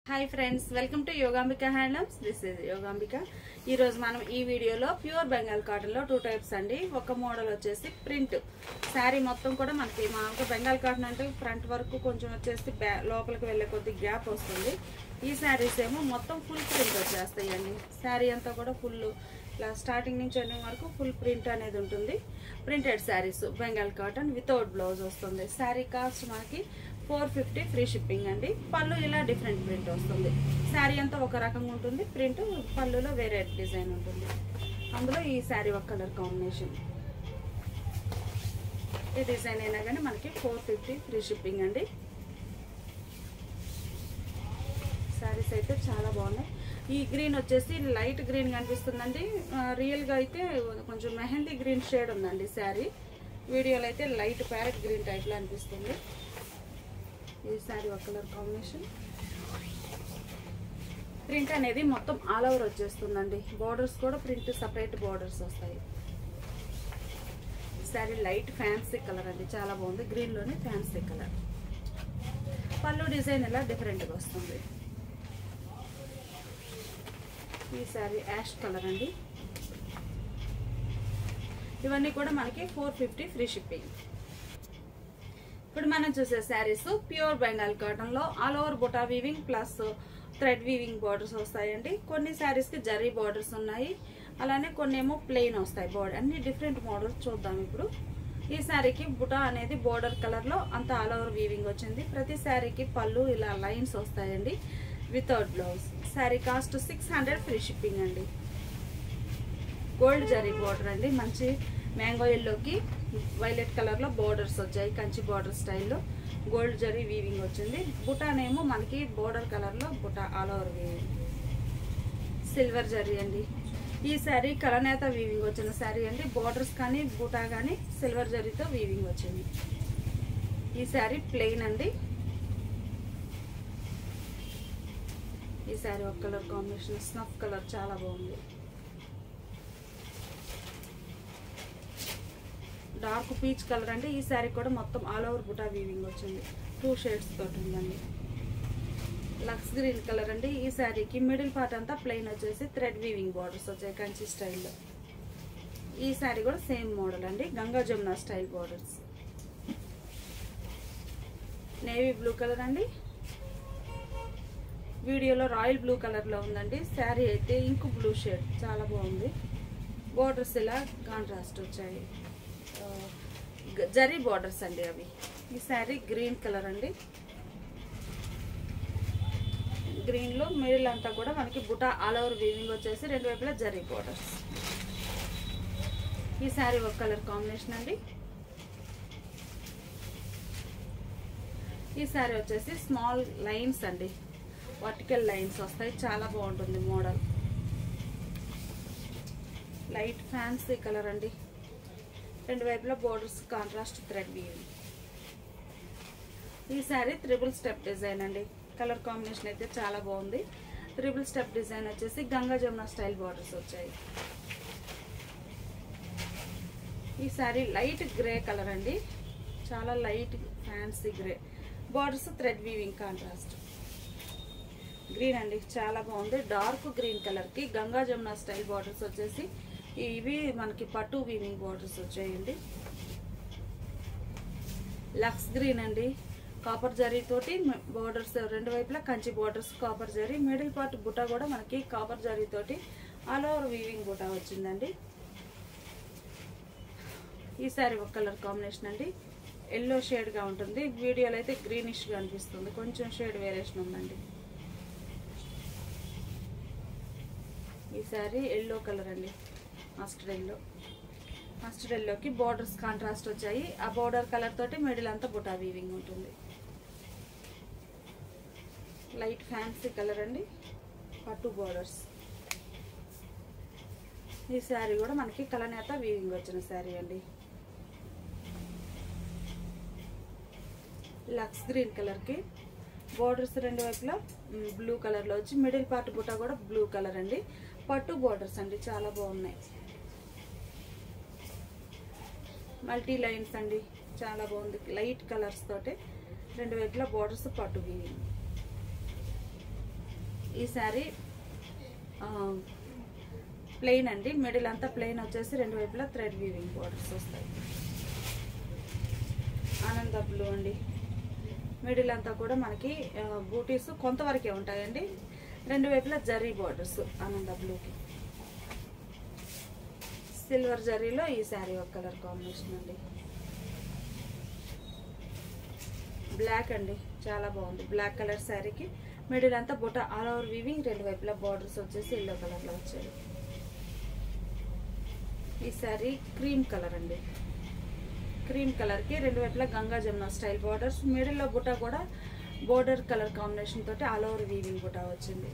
hi friends welcome to Yogambika handlooms this is Yogambika ఈ రోజు మనం ఈ వీడియోలో ప్యూర్ బెంగాల్ కాటన్ లో టూ టైప్స్ అండి ఒక మోడల్ వచ్చేసి ప్రింట్ శారీ మొత్తం కూడా మనకి మామూలుగా బెంగాల్ కాటన్ అంటే ఫ్రంట్ వరకు కొంచెం వచ్చేసి బ్యా- లోపలికి వెళ్ళే కొద్ది గ్యాప్ వస్తుంది ఈ శారీస్ ఏమో మొత్తం ఫుల్ ప్రింట్ వచ్చేస్తాయండి శారీ అంతా కూడా ఫుల్ ఇలా స్టార్టింగ్ నుంచి ఎండింగ్ వరకు ఫుల్ ప్రింట్ అనేది ఉంటుంది printed saris Bengal cotton without blouse వస్తుంది శారీ కాస్ట్ మనకి ఫోర్ ఫిఫ్టీ ఫ్రీ షిప్పింగ్ అండి పళ్ళు ఇలా డిఫరెంట్ ప్రింట్ వస్తుంది శారీ అంతా ఒక రకంగా ఉంటుంది ప్రింట్ పళ్ళులో వేరే డిజైన్ ఉంటుంది అందులో ఈ శారీ ఒక కలర్ కాంబినేషన్ ఈ డిజైన్ అయినా కానీ మనకి ఫోర్ ఫిఫ్టీ ఫ్రీ షిప్పింగ్ అండి శారీస్ అయితే చాలా బాగున్నాయి ఈ గ్రీన్ వచ్చేసి లైట్ గ్రీన్ కనిపిస్తుందండి ఆ, రియల్గా అయితే కొంచెం మెహందీ గ్రీన్ షేడ్ ఉందండి శారీ వీడియోలో అయితే లైట్ ప్యారెట్ గ్రీన్ టైప్లో అనిపిస్తుంది ఈ శారీ ఒక కలర్ కాంబినేషన్ ప్రింట్ అనేది మొత్తం ఆల్ ఓవర్ వచ్చేస్తుందండి బోర్డర్స్ కూడా ప్రింట్ సపరేట్ బోర్డర్స్ వస్తాయి ఈ శారీ లైట్ ఫ్యాన్సీ కలర్ అండి చాలా బాగుంది గ్రీన్లోనే ఫ్యాన్సీ కలర్ పళ్ళు డిజైన్ ఇలా డిఫరెంట్గా వస్తుంది ఈ శారీ యాష్ కలర్ అండి ఇవన్నీ కూడా మనకి ఫోర్ ఫిఫ్టీ ఫ్రీ షిప్పింగ్ ఇప్పుడు మనం చూసే శారీస్ ప్యూర్ బెంగాల్ కాటన్ లో all over buta weaving plus thread weaving borders వస్తాయండి కొన్ని శారీస్ కి జరీ బార్డర్స్ ఉన్నాయి అలానే కొన్ని ఏమో ప్లెయిన్ వస్తాయి బార్డర్ అన్ని డిఫరెంట్ మోడల్స్ చూద్దాం ఇప్పుడు ఈ శారీకి బుటా అనేది బోర్డర్ కలర్ లో అంత ఆల్ ఓవర్ వీవింగ్ వచ్చింది ప్రతి శారీకి పళ్ళు ఇలా లైన్స్ వస్తాయండి without blouse sari cost six hundred free shipping అండి గోల్డ్ జరీ బోర్డర్ అండి మంచి మ్యాంగో ఎల్లోకి వైలెట్ కలర్ లో బోర్డర్స్ వచ్చాయి కంచి బోర్డర్ స్టైల్లో గోల్డ్ జరీ వీవింగ్ వచ్చింది బుటానేమో మనకి బోర్డర్ కలర్ లో buta all over weaving silver zari అండి ఈ శారీ కలనేత వీవింగ్ వచ్చిన శారీ అండి బోర్డర్స్ కానీ బుటా కానీ సిల్వర్ జరీతో వీవింగ్ వచ్చింది ఈ శారీ ప్లెయిన్ అండి ఈ శారీ ఒక కలర్ కాంబినేషన్ స్నఫ్ కలర్ చాలా బాగుంది డార్క్ పీచ్ కలర్ అంటే ఈ శారీ కూడా మొత్తం ఆల్ ఓవర్ బుటా వీవింగ్ వచ్చింది టూ షేడ్స్ తోటి ఉందండి లక్స్ గ్రీన్ కలర్ అండి ఈ శారీకి మిడిల్ పార్ట్ అంతా ప్లెయిన్ వచ్చేసి థ్రెడ్ వీవింగ్ బార్డర్స్ వచ్చాయి కంచి స్టైల్లో ఈ శారీ కూడా సేమ్ మోడల్ అండి Ganga Jamuna style borders navy blue colour అండి వీడియోలో రాయల్ బ్లూ కలర్లో ఉందండి శారీ అయితే ఇంకు బ్లూ షేడ్ చాలా బాగుంది బోర్డర్స్ ఇలా కాంట్రాస్ట్ వచ్చాయి ఆ, గ- జరీ బోర్డర్స్ అండి అవి ఈ శారీ గ్రీన్ కలర్ అండి గ్రీన్లో మిడిల్ అంతా కూడా మనకి బుటా ఆల్ ఓవర్ వీవింగ్ వచ్చేసి రెండు వైపులా జరీ బోర్డర్స్ ఈ శారీ ఒక కలర్ కాంబినేషన్ అండి ఈ శారీ వచ్చేసి స్మాల్ లైన్స్ అండి వర్టికల్ లైన్స్ వస్తాయి చాలా బాగుంటుంది మోడల్ లైట్ ఫ్యాన్సీ కలర్ అండి రెండు వైపులా బోర్డర్స్ కాంట్రాస్ట్ థ్రెడ్ వీవింగ్ ఈ శారీ త్రిబుల్ స్టెప్ డిజైన్ అండి కలర్ కాంబినేషన్ అయితే చాలా బాగుంది త్రిబుల్ స్టెప్ డిజైన్ వచ్చేసి గంగా జమున స్టైల్ బార్డర్స్ వచ్చాయి ఈ శారీ లైట్ గ్రే కలర్ అండి చాలా light fancy grey borders thread weaving contrast green అండి చాలా బాగుంది డార్క్ గ్రీన్ కలర్ కి గంగా జమున స్టైల్ బార్డర్స్ వచ్చేసి ఇవి మనకి పట్టు వీవింగ్ బార్డర్స్ వచ్చాయండి లక్స్ గ్రీన్ అండి కాపర్ జరీ తోటి బార్డర్స్ రెండు వైపులా Kanchi borders copper zari middle part buta కూడా మనకి కాపర్ జరీ తోటి ఆల్ ఓవర్ వీవింగ్ బుట్ట వచ్చిందండి ఈ సారీ ఒక కలర్ కాంబినేషన్ అండి ఎల్లో షేడ్గా ఉంటుంది వీడియోలో అయితే గ్రీనిష్గా అనిపిస్తుంది కొంచెం షేడ్ వేరియేషన్ ఉందండి ఈ సారీ ఎల్లో కలర్ అండి మస్టర్డ్ ఎల్లో మస్టర్డ్ ఎల్లోకి బోర్డర్స్ కాంట్రాస్ట్ వచ్చాయి ఆ బోర్డర్ కలర్ తోటి మిడిల్ అంతా బుటా వీవింగ్ ఉంటుంది లైట్ ఫ్యాన్సీ కలర్ అండి పట్టు బోర్డర్స్ ఈ శారీ కూడా మనకి కలనేత వీవింగ్ వచ్చిన శారీ అండి లక్స్ గ్రీన్ కలర్కి బోర్డర్స్ రెండు వైపులా బ్లూ కలర్లో వచ్చి మిడిల్ పార్ట్ బుట్ట కూడా బ్లూ కలర్ అండి పట్టు బోర్డర్స్ అండి చాలా బాగున్నాయి మల్టీ లైన్స్ అండి చాలా బాగుంది లైట్ కలర్స్ తోటి రెండు వైపులా బోర్డర్స్ పట్టు వీవింగ్ ఈ శారీ ప్లెయిన్ అండి మిడిల్ అంతా ప్లెయిన్ వచ్చేసి రెండు వైపులా థ్రెడ్ వీవింగ్ బోర్డర్స్ వస్తాయి ఆనంద బ్లూ అండి మిడిల్ అంతా కూడా మనకి బూటీస్ కొంతవరకే ఉంటాయండి రెండు వైపులా జరీ బోర్డర్స్ ఆనంద బ్లూకి సిల్వర్ జరీలో ఈ శారీ ఒక కలర్ కాంబినేషన్ అండి బ్లాక్ అండి చాలా బాగుంది బ్లాక్ కలర్ శారీకి మిడిల్ అంతా బుట్ట ఆల్ ఓవర్ వీవింగ్ రెండు వైపులా బార్డర్స్ వచ్చేసి ఎల్లో కలర్లో వచ్చాయి ఈ శారీ క్రీమ్ కలర్ అండి క్రీమ్ కలర్కి రెండు వైపులా గంగా జమున స్టైల్ బార్డర్స్ మిడిల్లో బుట్ట కూడా బోర్డర్ కలర్ కాంబినేషన్ తోటి ఆల్ ఓవర్ వీవింగ్ బుట్ట వచ్చింది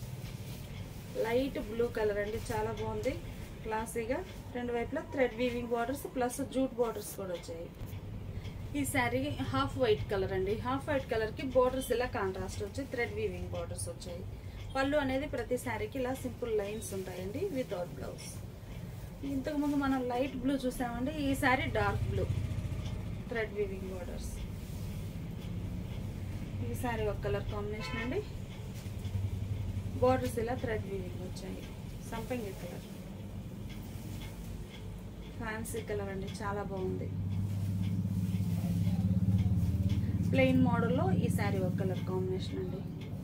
లైట్ బ్లూ కలర్ అండి చాలా బాగుంది క్లాసీగా రెండు వైపులా thread weaving borders plus jute borders కూడా వచ్చాయి ఈ శారీ హాఫ్ వైట్ కలర్ అండి హాఫ్ వైట్ కలర్ కి బోర్డర్స్ ఇలా కాంట్రాస్ట్ వచ్చి థ్రెడ్ వీవింగ్ బోర్డర్స్ వచ్చాయి పళ్ళు అనేది ప్రతి శారీకి ఇలా సింపుల్ లైన్స్ ఉంటాయండి వితౌట్ బ్లౌజ్ ఇంతకు ముందు మనం లైట్ బ్లూ చూసామండి ఈ sari dark blue thread weaving borders ఈ శారీ ఒక కలర్ కాంబినేషన్ అండి బోర్డర్స్ ఇలా థ్రెడ్ వీవింగ్ వచ్చాయి సంపంగి కలర్ ఫ్యాన్సీ కలర్ అండి చాలా బాగుంది ప్లెయిన్ మోడల్లో ఈ శారీ ఒక కలర్ కాంబినేషన్ అండి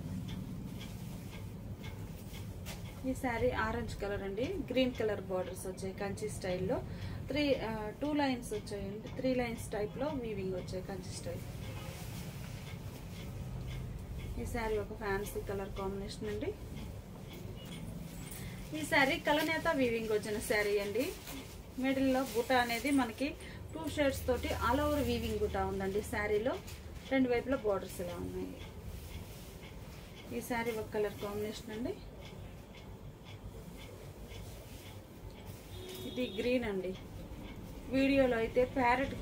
ఈ శారీ ఆరెంజ్ కలర్ అండి గ్రీన్ కలర్ బార్డర్స్ వచ్చాయి కంచి స్టైల్లో త్రీ టూ లైన్స్ వచ్చాయండి త్రీ లైన్స్ టైప్లో వీవింగ్ వచ్చాయి కంచి స్టైల్ ఈ శారీ ఒక ఫ్యాన్సీ కలర్ కాంబినేషన్ అండి ఈ శారీ కలనేత వీవింగ్ వచ్చిన శారీ అండి మిడిల్లో బుట్ట అనేది మనకి టూ షేడ్స్ తోటి ఆల్ ఓవర్ వీవింగ్ బుట్ట ఉందండి శారీలో రెండు వైపులా బార్డర్స్ ఇలా ఉన్నాయి ఈ శారీ ఒక కలర్ కాంబినేషన్ అండి ఇది గ్రీన్ అండి వీడియోలో అయితే ప్యారెట్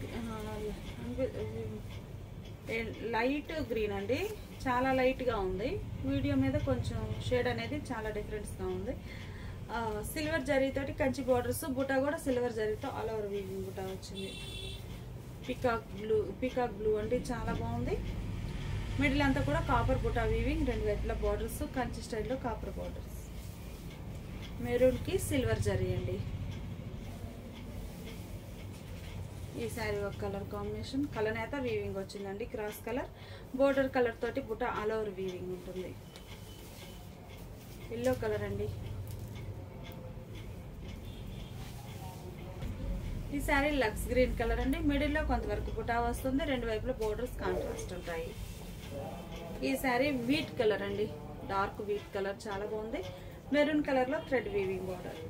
లైట్ గ్రీన్ అండి చాలా లైట్గా ఉంది వీడియో మీద కొంచెం షేడ్ అనేది చాలా డిఫరెన్స్గా ఉంది సిల్వర్ జరీతోటి కంచి బార్డర్స్ బుట్ట కూడా సిల్వర్ జరీతో ఆల్ ఓవర్ వీవింగ్ బుట్ట వచ్చింది పికాక్ బ్లూ పికాక్ బ్లూ అంటే చాలా బాగుంది మిడిల్ అంతా కూడా కాపర్ బుట్ట వీవింగ్ రెండు వైపుల బార్డర్స్ కంచి స్టైల్లో కాపర్ బార్డర్స్ మెరూన్కి సిల్వర్ జరీ అండి ఈ శారీ ఒక కలర్ కాంబినేషన్ కలనేత వీవింగ్ వచ్చిందండి క్రాస్ కలర్ బోర్డర్ కలర్ తోటి బుట్ట ఆల్ ఓవర్ వీవింగ్ ఉంటుంది ఎల్లో కలర్ అండి ఈ శారీ లక్స్ గ్రీన్ కలర్ అండి మిడిల్లో కొంతవరకు బుటా వస్తుంది రెండు వైపుల బోర్డర్స్ కాంట్రాస్ట్ ఉంటాయి ఈ శారీ వీట్ కలర్ అండి డార్క్ వీట్ కలర్ చాలా బాగుంది మెరూన్ కలర్లో థ్రెడ్ వీవింగ్ బోర్డర్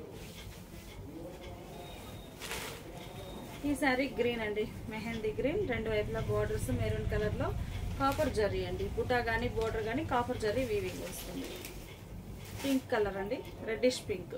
ఈ శారీ గ్రీన్ అండి మెహందీ గ్రీన్ రెండు వైపులా బోర్డర్స్ మెరూన్ కలర్లో కాపర్ జరీ అండి బుటా కానీ బోర్డర్ కానీ కాపర్ జరీ వీవింగ్ వస్తుంది పింక్ కలర్ అండి రెడ్డిష్ పింక్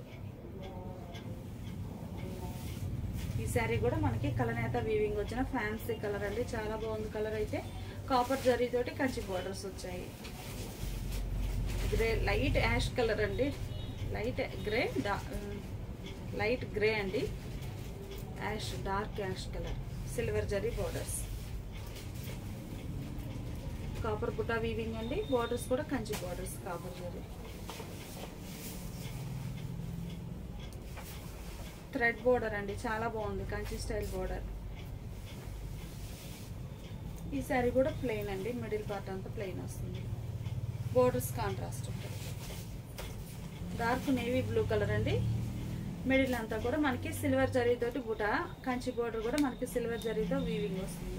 ఈ శారీ కూడా మనకి కలనేత వీవింగ్ వచ్చిన ఫ్యాన్సీ కలర్ అండి చాలా బాగుంది కలర్ అయితే కాపర్ జరీ తోటి కంచి బోర్డర్స్ వచ్చాయి గ్రే లైట్ యాష్ కలర్ అండి లైట్ గ్రే లైట్ గ్రే అండి ash dark ash colour silver zari borders copper buta weaving అండి బోర్డర్స్ కూడా Kanchi borders copper zari thread border అండి చాలా బాగుంది కంచి స్టైల్ బోర్డర్ ఈ శారీ కూడా ప్లెయిన్ అండి మిడిల్ పార్ట్ అంతా ప్లెయిన్ వస్తుంది బోర్డర్స్ కాంట్రాస్ట్ ఉంటుంది డార్క్ నేవీ బ్లూ కలర్ అండి మిడిల్ అంతా కూడా మనకి సిల్వర్ జరీతోటి బుట కంచి బోర్డర్ కూడా మనకి సిల్వర్ జరీతో వీవింగ్ వస్తుంది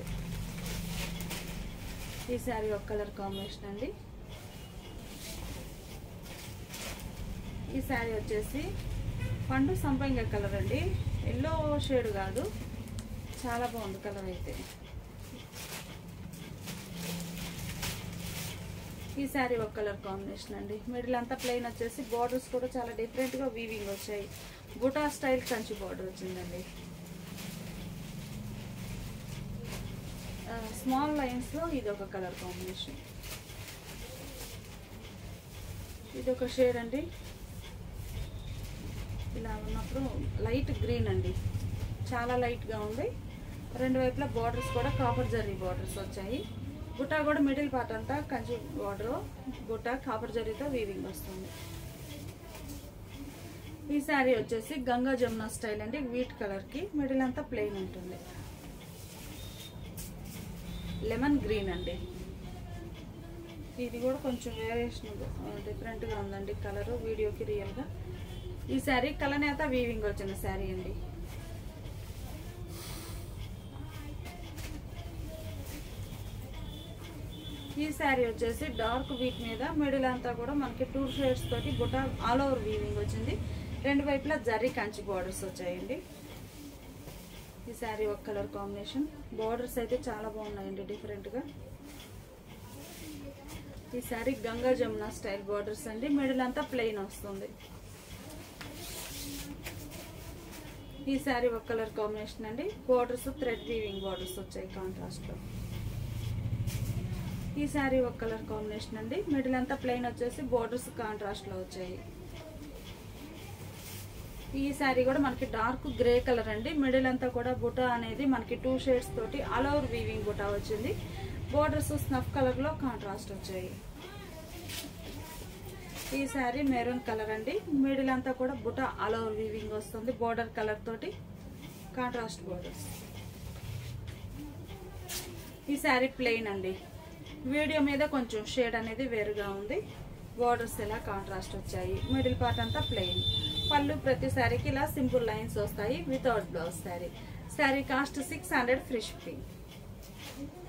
ఈ శారీ ఒక కలర్ కాంబినేషన్ అండి ఈ శారీ వచ్చేసి పండు సంపంగ కలర్ అండి ఎల్లో షేడ్ కాదు చాలా బాగుంది కలర్ అయితే ఈ శారీ ఒక కలర్ కాంబినేషన్ అండి మిడిల్ అంతా ప్లెయిన్ వచ్చేసి బార్డర్స్ కూడా చాలా డిఫరెంట్గా వీవింగ్ వచ్చాయి బుటా స్టైల్ కంచి బార్డర్ వచ్చిందండి స్మాల్ లైన్స్లో ఇది ఒక కలర్ కాంబినేషన్ ఇది ఒక షేడ్ అండి ఇలా ఉన్నప్పుడు లైట్ గ్రీన్ అండి చాలా లైట్గా ఉంది రెండు వైపులా బార్డర్స్ కూడా కాపర్ జరీ బార్డర్స్ వచ్చాయి బుట్ట కూడా మిడిల్ పార్ట్ అంతా కంచి బార్డర్ బుట్ట కాపర్ జరీతో వీవింగ్ వస్తుంది ఈ శారీ వచ్చేసి గంగా జమున స్టైల్ అండి వీట్ కలర్ కి మిడిల్ అంతా ప్లెయిన్ ఉంటుంది లెమన్ గ్రీన్ అండి ఇది కూడా కొంచెం వేరియేషన్ డిఫరెంట్గా ఉందండి కలర్ వీడియోకి రియల్గా ఈ శారీ కలనేత వీవింగ్ వచ్చిన శారీ అండి ఈ శారీ వచ్చేసి డార్క్ వీట్ మీద మిడిల్ అంతా కూడా మనకి టూ షేడ్స్ తోటి బుట్ట ఆల్ ఓవర్ వీవింగ్ వచ్చింది రెండు వైపులా జరీ కంచి బార్డర్స్ వచ్చాయండి ఈ శారీ ఒక కలర్ కాంబినేషన్ బార్డర్స్ అయితే చాలా బాగున్నాయండి డిఫరెంట్గా ఈ శారీ గంగా జమున స్టైల్ బార్డర్స్ అండి మిడిల్ అంతా ప్లెయిన్ వస్తుంది ఈ శారీ ఒక కలర్ కాంబినేషన్ అండి బార్డర్స్ థ్రెడ్ వీవింగ్ బార్డర్స్ వచ్చాయి కాంట్రాస్ట్ లో ఈ శారీ ఒక కలర్ కాంబినేషన్ అండి మిడిల్ అంతా ప్లెయిన్ వచ్చేసి బార్డర్స్ కాంట్రాస్ట్ లో వచ్చాయి ఈ శారీ కూడా మనకి డార్క్ గ్రే కలర్ అండి మిడిల్ అంతా కూడా బుటా అనేది మనకి టూ షేడ్స్ తోటి ఆల్ ఓవర్ వీవింగ్ బుటా వచ్చింది బోర్డర్స్ స్నఫ్ కలర్ లో కాంట్రాస్ట్ వచ్చాయి ఈ శారీ మెరూన్ కలర్ అండి మిడిల్ అంతా కూడా బుట్ట ఆల్ ఓవర్ వీవింగ్ వస్తుంది బోర్డర్ కలర్ తోటి కాంట్రాస్ట్ బోర్డర్స్ ఈ శారీ ప్లెయిన్ అండి వీడియో మీద కొంచెం షేడ్ అనేది వేరుగా ఉంది బోర్డర్స్ ఇలా కాంట్రాస్ట్ వచ్చాయి మిడిల్ పార్ట్ అంతా ప్లెయిన్ పళ్ళు ప్రతి శారీకి ఇలా సింపుల్ లైన్స్ వస్తాయి without blouse sari sari cost six hundred free shipping